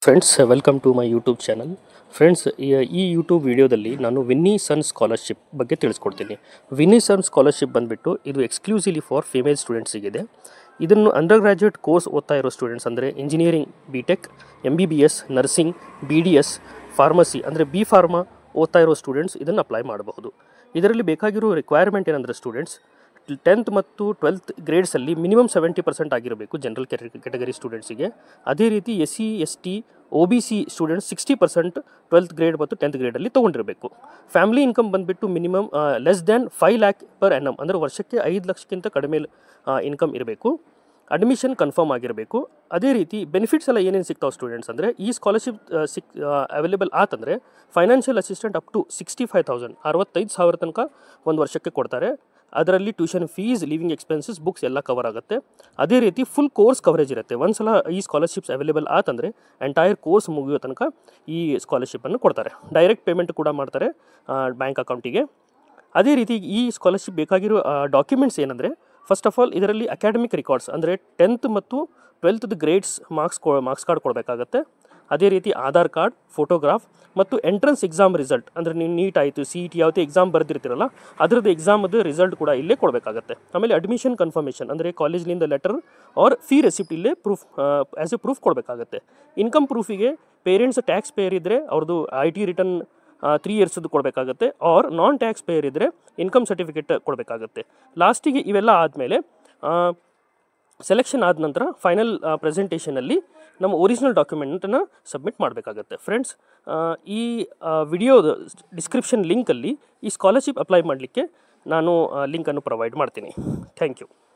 friends welcome to my YouTube channel friends ಈ YouTube ವಿಡಿಯೋದಲ್ಲಿ ನಾನು ವಿನ್ನಿ ಸನ್ ಸ್ಕಾಲರ್ಶಿಪ್ ಬಗ್ಗೆ ತಿಳಿಸ್ಕೊಡ್ತೀನಿ ವಿನ್ನಿ ಸನ್ ಸ್ಕಾಲರ್ಶಿಪ್ ಬಂದುಬಿಟ್ಟು ಇದು ಎಕ್ಸ್ಕ್ಲೂಸಿವ್ಲಿ ಫಾರ್ ಫಿಮೇಲ್ ಸ್ಟೂಡೆಂಟ್ಸಿಗಿದೆ ಇದನ್ನು ಅಂಡರ್ ಗ್ರ್ಯಾಜುಯೇಟ್ ಕೋರ್ಸ್ ಓದ್ತಾ ಇರೋ ಸ್ಟೂಡೆಂಟ್ಸ್ ಅಂದರೆ engineering B tech M B B S nursing B D S pharmacy ಅಂದರೆ ಬಿ ಫಾರ್ಮಾ ಓದ್ತಾ ಇರೋ ಸ್ಟೂಡೆಂಟ್ಸ್ ಇದನ್ನು ಅಪ್ಲೈ ಮಾಡಬಹುದು ಇದರಲ್ಲಿ ಬೇಕಾಗಿರೋ ರಿಕ್ವೈರ್ಮೆಂಟ್ ಏನಂದರೆ ಸ್ಟೂಡೆಂಟ್ಸ್ ಟೆಂತ್ ಮತ್ತು ಟ್ವೆಲ್ತ್ ಗ್ರೇಡ್ಸಲ್ಲಿ ಮಿನಿಮಮ್ ಸೆವೆಂಟಿ ಪರ್ಸೆಂಟ್ ಆಗಿರಬೇಕು ಜನರಲ್ ಕೆಟಗರಿ ಸ್ಟೂಡೆಂಟ್ಸಿಗೆ ಅದೇ ರೀತಿ S C S T O B C students sixty percent twelfth grade ಮತ್ತು ಟೆಂತ್ ಗ್ರೇಡಲ್ಲಿ ತೊಗೊಂಡಿರಬೇಕು ಫ್ಯಾಮಿಲಿ ಇನ್ಕಮ್ ಬಂದುಬಿಟ್ಟು minimum less than five lakh per annum ಅಂದರೆ ವರ್ಷಕ್ಕೆ ಐದು ಲಕ್ಷಕ್ಕಿಂತ ಕಡಿಮೆ ಇನ್ಕಮ್ ಇರಬೇಕು ಅಡ್ಮಿಷನ್ ಕನ್ಫರ್ಮ್ ಆಗಿರಬೇಕು ಅದೇ ರೀತಿ ಬೆನಿಫಿಟ್ಸ್ ಎಲ್ಲ ಏನೇನು ಸಿಗ್ತಾವೆ ಸ್ಟೂಡೆಂಟ್ಸ್ ಅಂದರೆ ಈ ಸ್ಕಾಲರ್ಶಿಪ್ ಸಿಕ್ ಅವೈಲೇಬಲ್ ಆತಂದರೆ financial assistant up to sixty five thousand ಅರವತ್ತೈದು ಸಾವಿರ ತನಕ ಒಂದು ವರ್ಷಕ್ಕೆ ಕೊಡ್ತಾರೆ ಅದರಲ್ಲಿ tuition fees living expenses books ಎಲ್ಲ ಕವರ್ ಆಗುತ್ತೆ ಅದೇ ರೀತಿ ಫುಲ್ ಕೋರ್ಸ್ ಕವರೇಜ್ ಇರುತ್ತೆ ಒಂದ್ಸಲ ಈ ಸ್ಕಾಲರ್ಶಿಪ್ಸ್ ಅವೈಲೇಬಲ್ ಆತಂದರೆ ಎಂಟೈರ್ ಕೋರ್ಸ್ ಮುಗಿಯೋ ತನಕ ಈ ಸ್ಕಾಲರ್ಶಿಪ್ಪನ್ನು ಕೊಡ್ತಾರೆ ಡೈರೆಕ್ಟ್ ಪೇಮೆಂಟ್ ಕೂಡ ಮಾಡ್ತಾರೆ ಬ್ಯಾಂಕ್ ಅಕೌಂಟಿಗೆ ಅದೇ ರೀತಿ ಈ ಸ್ಕಾಲರ್ಶಿಪ್ ಬೇಕಾಗಿರೋ ಡಾಕ್ಯುಮೆಂಟ್ಸ್ ಏನಂದರೆ ಫಸ್ಟ್ ಆಫ್ ಆಲ್ ಇದರಲ್ಲಿ ಅಕಾಡೆಮಿಕ್ ರೆಕಾರ್ಡ್ಸ್ ಅಂದರೆ ಟೆಂತ್ ಮತ್ತು ಟ್ವೆಲ್ತ್ದು ಗ್ರೇಡ್ಸ್ ಮಾರ್ಕ್ಸ್ ಕೊ ಮಾರ್ಕ್ಸ್ ಕಾರ್ಡ್ ಕೊಡಬೇಕಾಗತ್ತೆ ಅದೇ ರೀತಿ ಆಧಾರ್ ಕಾರ್ಡ್ ಫೋಟೋಗ್ರಾಫ್ ಮತ್ತು ಎಂಟ್ರೆನ್ಸ್ ಎಕ್ಸಾಮ್ ರಿಸಲ್ಟ್ ಅಂದರೆ ನೀವು ನೀಟ್ ಆಯಿತು ಸಿ ಇ ಟಿ ಯಾವುದೇ ಎಕ್ಸಾಮ್ ಬರೆದಿರ್ತೀರಲ್ಲ ಅದರದ್ದು ಎಕ್ಸಾಮದು ರಿಸಲ್ಟ್ ಕೂಡ ಇಲ್ಲೇ ಕೊಡಬೇಕಾಗತ್ತೆ ಆಮೇಲೆ ಅಡ್ಮಿಷನ್ ಕನ್ಫರ್ಮೇಷನ್ ಅಂದರೆ ಕಾಲೇಜ್ನಿಂದ ಲೆಟರ್ ಆರ್ ಫೀ ರೆಸಿಪ್ಟ್ ಇಲ್ಲೇ ಪ್ರೂಫ್ ಆ್ಯಸ್ ಎ ಪ್ರೂಫ್ ಕೊಡಬೇಕಾಗತ್ತೆ ಇನ್ಕಮ್ ಪ್ರೂಫಿಗೆ ಪೇರೆಂಟ್ಸ್ ಟ್ಯಾಕ್ಸ್ ಪೇಯರ್ ಇದ್ದರೆ ಅವ್ರದ್ದು ಐ ಟಿ ರಿಟರ್ನ್ ತ್ರೀ ಇಯರ್ಸದ್ದು ಕೊಡಬೇಕಾಗತ್ತೆ ಆರ್ ನಾನ್ ಟ್ಯಾಕ್ಸ್ ಪೇಯರ್ ಇದ್ದರೆ ಇನ್ಕಮ್ ಸರ್ಟಿಫಿಕೇಟ್ ಕೊಡಬೇಕಾಗತ್ತೆ ಲಾಸ್ಟಿಗೆ ಇವೆಲ್ಲ ಆದಮೇಲೆ ಸೆಲೆಕ್ಷನ್ ಆದ ನಂತರ ಫೈನಲ್ ಪ್ರೆಸೆಂಟೇಷನಲ್ಲಿ ನಮ್ಮ ಒರಿಜಿನಲ್ ಡಾಕ್ಯುಮೆಂಟನ್ನು ಸಬ್ಮಿಟ್ ಮಾಡಬೇಕಾಗತ್ತೆ ಫ್ರೆಂಡ್ಸ್ ಈ ವಿಡಿಯೋದ ಡಿಸ್ಕ್ರಿಪ್ಷನ್ ಲಿಂಕಲ್ಲಿ ಈ ಸ್ಕಾಲರ್ಶಿಪ್ ಅಪ್ಲೈ ಮಾಡಲಿಕ್ಕೆ ನಾನು ಲಿಂಕನ್ನು ಪ್ರೊವೈಡ್ ಮಾಡ್ತೀನಿ ಥ್ಯಾಂಕ್ ಯು